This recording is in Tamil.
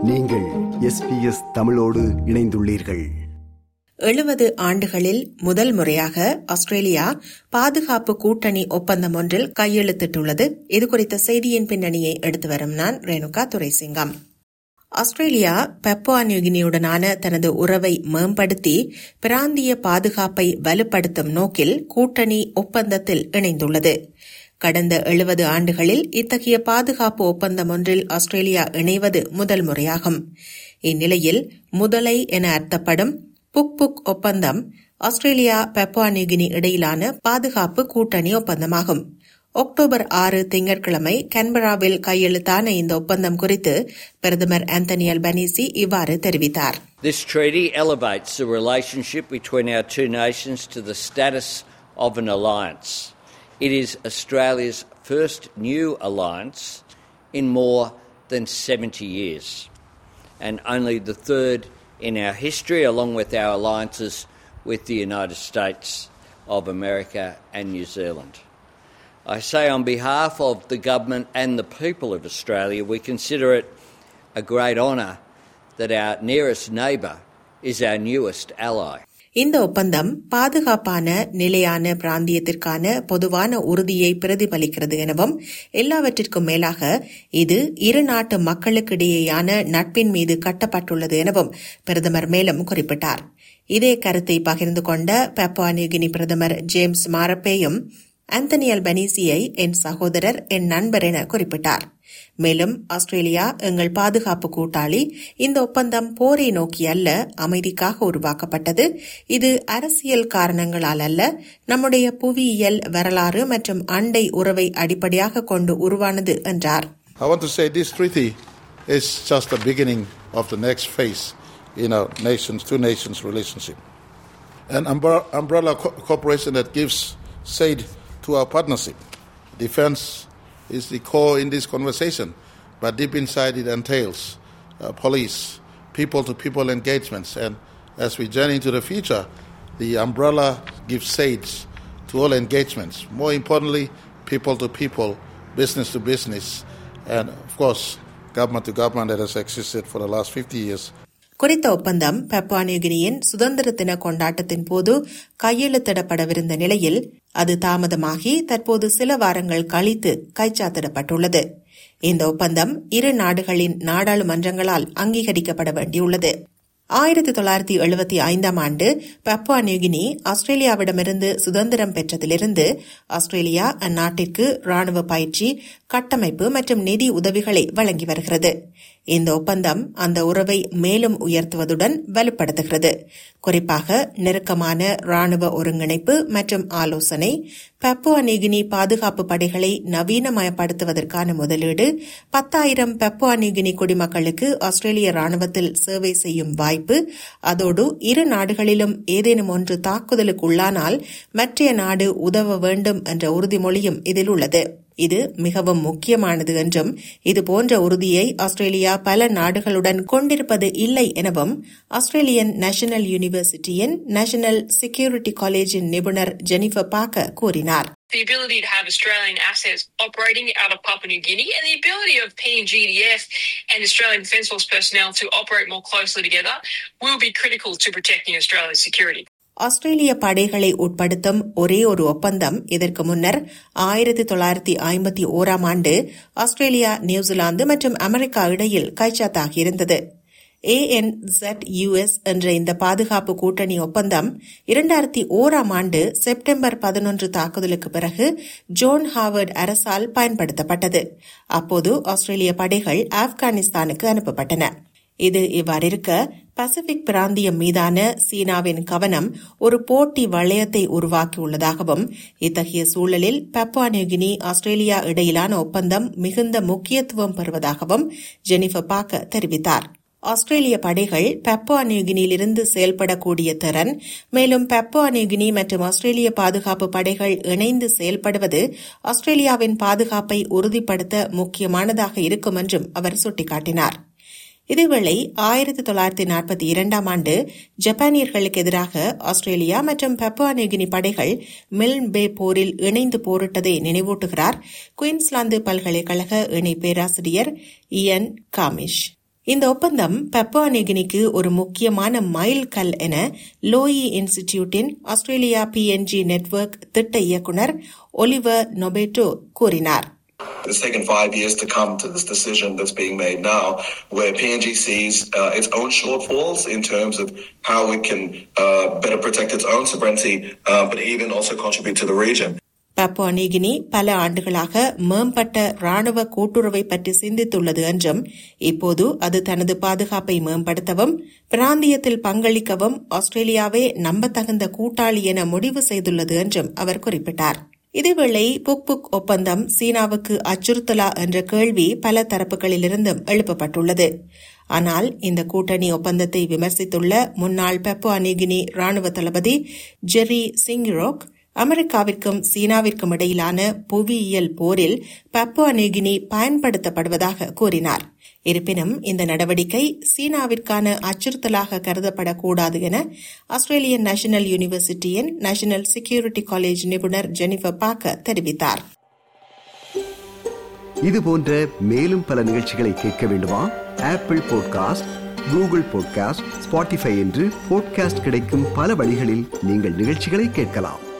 நீங்கள் எஸ்பிஎஸ் தமிழோடு இணைந்துள்ளீர்கள் எழுபது ஆண்டுகளில் முதல் முறையாக ஆஸ்திரேலியா பாதுகாப்பு கூட்டணி ஒப்பந்தம் ஒன்றில் கையெழுத்திட்டுள்ளது இதுகுறித்த செய்தியின் பின்னணியை எடுத்து வரும் நான் ரேணுகா துரைசிங்கம் ஆஸ்திரேலியா பெப்பா நியூகினியுடனான தனது உறவை மேம்படுத்தி பிராந்திய பாதுகாப்பை வலுப்படுத்தும் நோக்கில் கூட்டணி ஒப்பந்தத்தில் இணைந்துள்ளது கடந்த எழுபது ஆண்டுகளில் இத்தகைய பாதுகாப்பு ஒப்பந்தம் ஒன்றில் ஆஸ்திரேலியா இணைவது முதல் முறையாகும் இந்நிலையில் முதலை என அர்த்தப்படும் புக் புக் ஒப்பந்தம் ஆஸ்திரேலியா பெப்பா நியூகினி இடையிலான பாதுகாப்பு கூட்டணி ஒப்பந்தமாகும் அக்டோபர் ஆறு திங்கட்கிழமை கன்பராவில் கையெழுத்தான இந்த ஒப்பந்தம் குறித்து பிரதமர் ஆந்தனி அல்பனீசி இவ்வாறு தெரிவித்தார் This treaty elevates the relationship between our two nations to the status of an alliance. It is Australia's first new alliance in more than 70 years, and only the third in our history, along with our alliances with the United States of America and New Zealand. I say on behalf of the government and the people of Australia, we consider it a great honour that our nearest neighbour is our newest ally. இந்த ஒப்பந்தம் பாதுகாப்பான நிலையான பிராந்தியத்திற்கான பொதுவான உறுதியை பிரதிபலிக்கிறது எனவும் எல்லாவற்றிற்கும் மேலாக இது இரு நாட்டு மக்களுக்கிடையேயான நட்பின் மீது கட்டப்பட்டுள்ளது எனவும் பிரதமர் மேலும் குறிப்பிட்டார் இதே கருத்தை பகிர்ந்து கொண்ட பெப்பா நியூகினி பிரதமர் ஜேம்ஸ் மாரப்பேயும் ஆந்தனி அல்பனீசியை என் சகோதரர் என் நண்பர் என குறிப்பிட்டார் மேலும் ஆஸ்திரேலியா எங்கள் பாதுகாப்பு கூட்டாளி இந்த ஒப்பந்தம் போரை நோக்கி அல்ல அமைதிக்காக உருவாக்கப்பட்டது இது அரசியல் காரணங்களால் அல்ல நம்முடைய புவியியல் வரலாறு மற்றும் அண்டை உறவை அடிப்படையாக கொண்டு உருவானது என்றார் I want to say this treaty is just the beginning of the next phase in our nations, two nations relationship. An umbre- umbrella co- cooperation that gives shade to our partnership. Defense is the core in this conversation, but deep inside it entails uh, police, people to people engagements. And as we journey into the future, the umbrella gives shades to all engagements. More importantly, people to people, business to business, and of course, government to government that has existed for the last 50 years. குறித்த ஒப்பந்தம் பப்பா நியூகினியின் சுதந்திர தின கொண்டாட்டத்தின் போது கையெழுத்திடப்படவிருந்த நிலையில் அது தாமதமாகி தற்போது சில வாரங்கள் கழித்து கைச்சாத்திடப்பட்டுள்ளது இந்த ஒப்பந்தம் இரு நாடுகளின் நாடாளுமன்றங்களால் அங்கீகரிக்கப்பட வேண்டியுள்ளது ஆயிரத்தி தொள்ளாயிரத்தி எழுபத்தி ஐந்தாம் ஆண்டு பப்புவா நியூகினி ஆஸ்திரேலியாவிடமிருந்து சுதந்திரம் பெற்றதிலிருந்து ஆஸ்திரேலியா அந்நாட்டிற்கு ராணுவ பயிற்சி கட்டமைப்பு மற்றும் நிதி உதவிகளை வழங்கி வருகிறது இந்த ஒப்பந்தம் அந்த உறவை மேலும் உயர்த்துவதுடன் வலுப்படுத்துகிறது குறிப்பாக நெருக்கமான ராணுவ ஒருங்கிணைப்பு மற்றும் ஆலோசனை பப்புவா நியூகினி பாதுகாப்பு படைகளை நவீனமயப்படுத்துவதற்கான முதலீடு பத்தாயிரம் பப்புவா நியூகினி குடிமக்களுக்கு ஆஸ்திரேலிய ராணுவத்தில் சேவை செய்யும் வாய்ப்பு அதோடு இரு நாடுகளிலும் ஏதேனும் ஒன்று தாக்குதலுக்கு உள்ளானால் மற்றைய நாடு உதவ வேண்டும் என்ற உறுதிமொழியும் இதில் உள்ளது இது மிகவும் முக்கியமானது என்றும் இதுபோன்ற உறுதியை ஆஸ்திரேலியா பல நாடுகளுடன் கொண்டிருப்பது இல்லை எனவும் ஆஸ்திரேலியன் நேஷனல் யூனிவர்சிட்டியின் நேஷனல் செக்யூரிட்டி காலேஜின் நிபுணர் ஜெனிஃபர் பாக்க கூறினார் the ability to have Australian assets operating out of Papua New Guinea and the ability of PNGDF and Australian Defence Force personnel to operate more closely together will be critical to protecting Australia's security. ஆஸ்திரேலிய படைகளை உட்படுத்தும் ஒரே ஒரு ஒப்பந்தம் இதற்கு முன்னர் ஆயிரத்தி தொள்ளாயிரத்தி ஐம்பத்தி ஓராம் ஆண்டு ஆஸ்திரேலியா நியூசிலாந்து மற்றும் அமெரிக்கா இடையில் கைச்சாத்தாகியிருந்தது ஏஎன்செட்யூஎஸ் என்ற இந்த பாதுகாப்பு கூட்டணி ஒப்பந்தம் இரண்டாயிரத்தி ஓராம் ஆண்டு செப்டம்பர் பதினொன்று தாக்குதலுக்கு பிறகு ஜோன் ஹாவர்ட் அரசால் பயன்படுத்தப்பட்டது அப்போது ஆஸ்திரேலிய படைகள் ஆப்கானிஸ்தானுக்கு அனுப்பப்பட்டன இது இவ்வாறிருக்க பசிபிக் பிராந்தியம் மீதான சீனாவின் கவனம் ஒரு போட்டி வளையத்தை உருவாக்கியுள்ளதாகவும் இத்தகைய சூழலில் பப்புவா நியூகினி ஆஸ்திரேலியா இடையிலான ஒப்பந்தம் மிகுந்த முக்கியத்துவம் பெறுவதாகவும் ஜெனிஃபர் பாக்க தெரிவித்தார் ஆஸ்திரேலிய படைகள் பெப்பா நியூகினியிலிருந்து செயல்படக்கூடிய திறன் மேலும் பெப்பா நியூகினி மற்றும் ஆஸ்திரேலிய பாதுகாப்பு படைகள் இணைந்து செயல்படுவது ஆஸ்திரேலியாவின் பாதுகாப்பை உறுதிப்படுத்த முக்கியமானதாக இருக்கும் என்றும் அவர் சுட்டிக்காட்டினார் இதேவேளை ஆயிரத்தி தொள்ளாயிரத்தி நாற்பத்தி இரண்டாம் ஆண்டு ஜப்பானியர்களுக்கு எதிராக ஆஸ்திரேலியா மற்றும் பப்புவா நியூகினி படைகள் மில்ன் பே போரில் இணைந்து போரிட்டதை நினைவூட்டுகிறார் குயின்ஸ்லாந்து பல்கலைக்கழக இணை பேராசிரியர் இயன் காமிஷ் இந்த ஒப்பந்தம் பப்புவா நிகினிக்கு ஒரு முக்கியமான மைல் கல் என லோயி இன்ஸ்டிடியூட்டின் ஆஸ்திரேலியா பிஎன்ஜி நெட்வொர்க் திட்ட இயக்குனர் ஒலிவர் நொபேட்டோ கூறினார் It's taken five years to come to this decision that's being made now, where PNG sees uh, its own shortfalls in terms of how it can uh, better protect its own sovereignty, uh, but even also contribute to the region. Papua New Guinea பல ஆண்டுகளாக மேம்பட்ட ராணுவ கூட்டுறவை பற்றி சிந்தித்துள்ளது என்றும் இப்போது அது தனது பாதுகாப்பை மேம்படுத்தவும் பிராந்தியத்தில் பங்களிக்கவும் ஆஸ்திரேலியாவே நம்பத்தகுந்த கூட்டாளி என முடிவு செய்துள்ளது என்றும் அவர் குறிப்பிட்டார் இதேவேளை புக் புக் ஒப்பந்தம் சீனாவுக்கு அச்சுறுத்தலா என்ற கேள்வி பல தரப்புகளிலிருந்தும் எழுப்பப்பட்டுள்ளது ஆனால் இந்த கூட்டணி ஒப்பந்தத்தை விமர்சித்துள்ள முன்னாள் பெப்புவா நிகினி ராணுவ தளபதி ஜெர்ரி சிங்ரோக் அமெரிக்காவிற்கும் சீனாவிற்கும் இடையிலான புவியியல் போரில் பப்புவா நிகினி பயன்படுத்தப்படுவதாக கூறினார் இருப்பினும் இந்த நடவடிக்கை சீனாவிற்கான அச்சுறுத்தலாக கருதப்படக்கூடாது என ஆஸ்திரேலியன் நேஷனல் யூனிவர்சிட்டியின் நேஷனல் செக்யூரிட்டி காலேஜ் நிபுணர் ஜெனிஃபர் பாக்க தெரிவித்தார் இது போன்ற மேலும் பல நிகழ்ச்சிகளை கேட்க வேண்டுமா Apple podcast Google podcast Spotify என்று பாட்காஸ்ட் கிடைக்கும் பல வழிகளில் நீங்கள் நிகழ்ச்சிகளை கேட்கலாம்